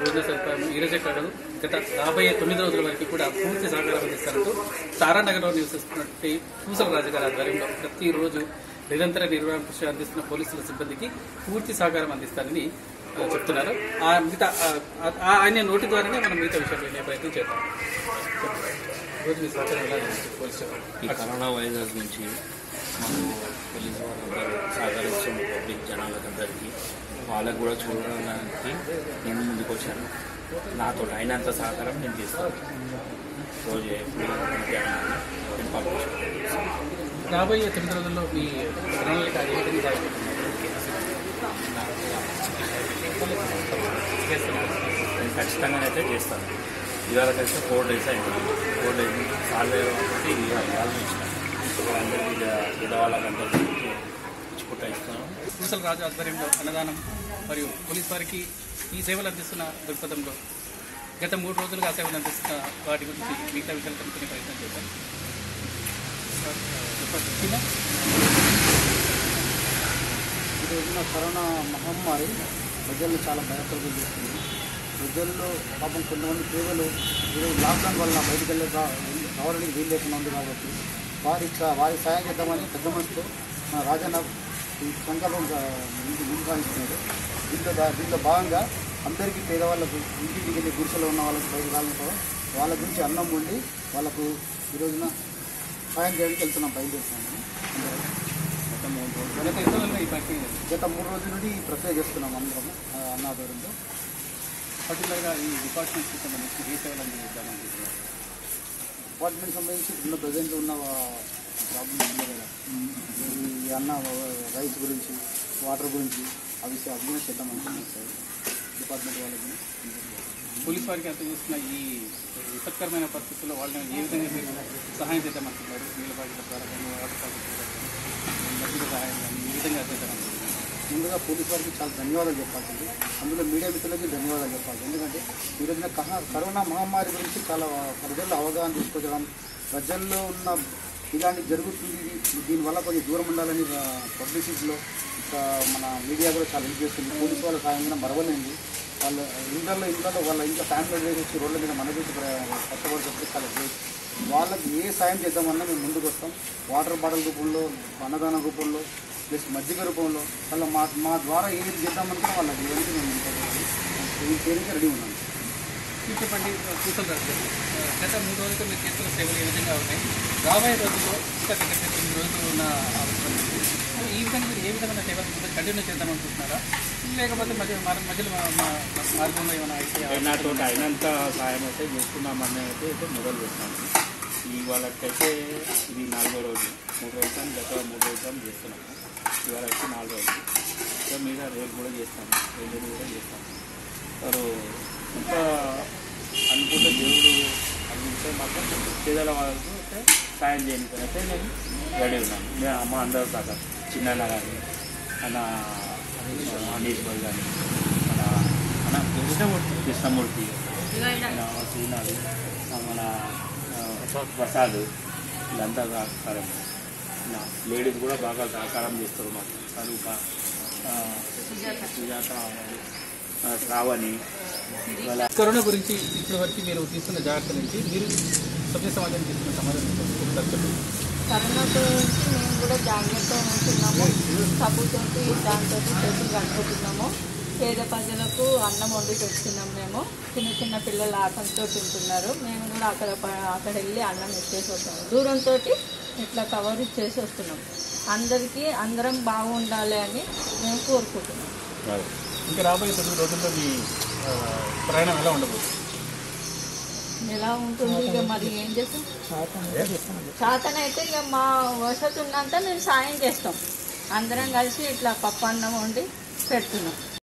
భోజన సదుపాయం ఈ రోజే కాదు గత రాబోయే తొమ్మిది రోజుల వరకు కూడా పూర్తి సహకారం అందిస్తారంటూ తారానగర్లో నివసిస్తున్నటువంటి పూసల రాజు గారి ఆధ్వర్యంలో ప్రతిరోజు నిరంతర నిర్వహణ కృషి అందిస్తున్న పోలీసుల సిబ్బందికి పూర్తి సహకారం అందిస్తారని ఆ, చెప్తున్నారు ఆ మిగతా ఆ- ఆ- ఆయన నోటి ద్వారానే మనం మిగతా విషయాలు వినే ప్రయత్నం చేద్దాం రోజు మీ సహకారం ఎలా అందిస్తుంది పోలీసు ఈ కరోనా వైరస్ నుంచి మాకు పోలీసు వాళ్ళందరూ సహకరిస్తున్న పబ్లిక్ జనాలకందరికీ వాళ్ళకు కూడా చూడడానికి నేను ముందుకు వచ్చాను నాతో అయినంత సహకారం నేను చేస్తాను రోజు ఎప్పుడు మధ్యాహ్నం నేను పంపించాను రాబోయే తొమ్మిది రోజుల్లో మీ ప్రణాళిక ఏ విధంగా సాగుతుంది? చేస్తున్నారు. నేను ఖచ్చితంగా అయితే చేస్తాను ఇవాళకైతే ఫోర్ డేస్ అయింది ఫోర్ డేస్ సాల్వ్ కాబట్టి ఇవాళ ఇవాళ ఇచ్చిన అందరికీ పేదవాళ్ళకందరికీ ఇచ్చుకుంటా ఇస్తాను పూసల రాజు ఆధ్వర్యంలో అన్నదానం మరియు పోలీస్ వారికి ఈ సేవలు అందిస్తున్న దృక్పథంలో గత మూడు రోజులుగా సేవలు అందిస్తున్న వాటి గురించి మిగతా విషయాలు కనుక్కునే ప్రయత్నం చేశాం సార్, చెప్పండి. కింద? ఈ రోజున కరోనా మహమ్మారి ప్రజలను చాలా భయపడుతూ చేస్తుంది ప్రజల్లో పాపం కొంతమంది పేదలు ఈరోజు లాక్డౌన్ వల్ల బయటికి వెళ్ళి రా- రావడానికి వీలు లేకుండా ఉంది కాబట్టి వారి సా- వారి సాయం చేద్దామని పెద్ద మనసుతో మన రాజన్న ఈ సంకల్పం ఆ, ముందు ముందు సాగిస్తున్నారు దీంట్లో దా- దీంట్లో భాగంగా అందరికీ పేదవాళ్ళకు ఇంటింటికి వెళ్ళి గుడిసెలో ఉన్న వాళ్ళకి బయట వాళ్ళతో వాళ్ళ గురించి అన్నం వండి వాళ్ళకు ఈ రోజున సాయం చేయడానికి వెళ్తున్నాం బయలుదేరుతున్నాము అందరం. గత మూడు రోజులు గత ఎన్ని రోజులుగా ఈ ప్రక్రియ గత మూడు రోజుల నుండి ఈ ప్రక్రియ చేస్తున్నాం అందరము ఆ, అన్నాదూరంలో పర్టికులర్గా ఈ డిపార్ట్మెంట్కి సంబంధించి ఏ సేవలు అందిద్దామనుకుంటున్నారు డిపార్ట్మెంట్ సంబంధించి ఉన్న ప్రజెంట్ ఉన్న ప్రాబ్లమ్ ఉంది కదా ఈ అన్న రైస్ గురించి వాటర్ గురించి అవి అభివృద్ధి చేద్దాం అనుకుంటున్నాం సార్ డిపార్ట్మెంట్ వాళ్ళకి పోలీస్ వారికి అందజేస్తున్న ఈ విపత్కరమైన పరిస్థితుల్లో వాళ్ళని ఏ విధంగా మీరు సహాయం చేద్దామనుకుంటున్నారు నీళ్ళ బాధ్యత ద్వారా కానీ వాటర్ బాధ్యత ద్వారా కానీ మధ్య సహాయం కానీ ఈ విధంగా చేద్దామనుకుంటున్నారు ముందుగా పోలీస్ వారికి చాలా ధన్యవాదాలు చెప్పాల్సింది అందులో మీడియా మిత్రులకి ధన్యవాదాలు చెప్పాలి ఎందుకంటే ఈ రోజున కహ- కరోనా మహమ్మారి గురించి చాలా ప్రజల్లో అవగాహన తీసుకొచ్చడం ప్రజల్లో ఉన్న ఇలాంటి జరుగుతుంది ఇది దీనివల్ల కొంచెం దూరం ఉండాలని పబ్లిసిటీలో ఇంకా మన మీడియా కూడా చాలా హెల్ప్ చేస్తుంది పోలీసు వాళ్ళ సాయం కూడా మరవలేండి వాళ్ళ ఇంట్లో ఇంట్లో వాళ్ళ ఇంట్లో ఫ్యామిలీ డ్రైవ్ వచ్చి రోడ్ల మీద మన చూసి కష్టపడుతుంటే చాలా గ్రేట్ వాళ్ళకి ఏ సాయం చేద్దామన్నా మేము ముందుకు వస్తాం వాటర్ బాటిల్ రూపంలో అన్నదానం రూపంలో ప్లస్ మజ్జిగ రూపంలో వాళ్ళ మా మా ద్వారా ఏది చేద్దామనుకున్నా వాళ్ళకి ఏదైతే మేము ఈ చేయడానికి రెడీ ఉన్నాం మీరు చెప్పండి కూతురు రాజు గారు. ఆ, గత మూడు రోజులు మీరు చేస్తున్న సేవలు ఏ విధంగా ఉన్నాయి రాబోయే రోజుల్లో ఇంకా దగ్గర తొమ్మిది రోజులు ఉన్న అవసరం ఉంది. సో ఈ విధంగా మీరు ఏ విధమైన సేవలు కంటిన్యూ చేద్దామనుకుంటున్నారా లేకపోతే మధ్య mar- మధ్యలో మా- మా- మా మార్గంలో ఏమైనా అయితే నాతో అయినంత సాయం అయితే చేసుకున్నామని అయితే అయితే మొదలు పెట్టాను ఈ వాళ్ళకైతే ఇది నాలుగో రోజు మూడు రోజులు కానీ గత మూడు రోజులు కానీ చేస్తున్నాము ఇవాళ వచ్చి నాలుగు రోజులు సో మీద రేపు కూడా చేస్తాము రేపు కూడా చేస్తాము వారు ఇంకా అనుకుంటే దేవుడు అందించే మాత్రం పేదల వాళ్ళకు అయితే సాయం చేయడానికి అయితే నేను రెడీ ఉన్నాను మేము అమ్మ అందరూ దాకా చిన్న కానీ మన అనీష్ బాయ్ కానీ మన మన కృష్ణమూర్తి కృష్ణమూర్తి మన శ్రీనాథ్ మన ఆ, ప్రసాద్ వీళ్ళంతా సహకారం నా లేడీస్ కూడా బాగా సహకారం చేస్తారు మాకు చదువు సుజాత ఆ, శ్రావణి వాళ్ళ కరోనా గురించి ఇప్పటి వరకు మీరు తీసుకున్న జాగ్రత్తల నుంచి మీరు సభ్య సమాజానికి తీసుకున్న సమాధానం చెప్పండి కరోనా గురించి మేము కూడా జాగ్రత్తగా ఉంటున్నాము సబ్బుతోటి దాంతో చేతులు కట్టుకుంటున్నాము పేద ప్రజలకు అన్నం వండి పెడుతున్నాం మేము చిన్న చిన్న పిల్లలు ఆకలితో ఉంటున్నారు మేము కూడా అక్కడ ప- అక్కడ వెళ్ళి అన్నం ఇచ్చేసి వస్తాము దూరంతో ఇట్లా కవర్ ఇచ్చేసి వస్తున్నాం అందరికీ అందరం బాగుండాలి అని మేము కోరుకుంటున్నాం ఇంకా రాబోయే తొమ్మిది రోజుల్లో మీ ఆ, ప్రయాణం ఎలా ఉండబోతుంది ఎలా ఉంటుంది ఇక మరి ఏం చేస్తాం చేతనైతే ఇక మా వసతి ఉన్నంత మేము సాయం చేస్తాం అందరం కలిసి ఇట్లా పప్పు అన్నం వండి పెడుతున్నాం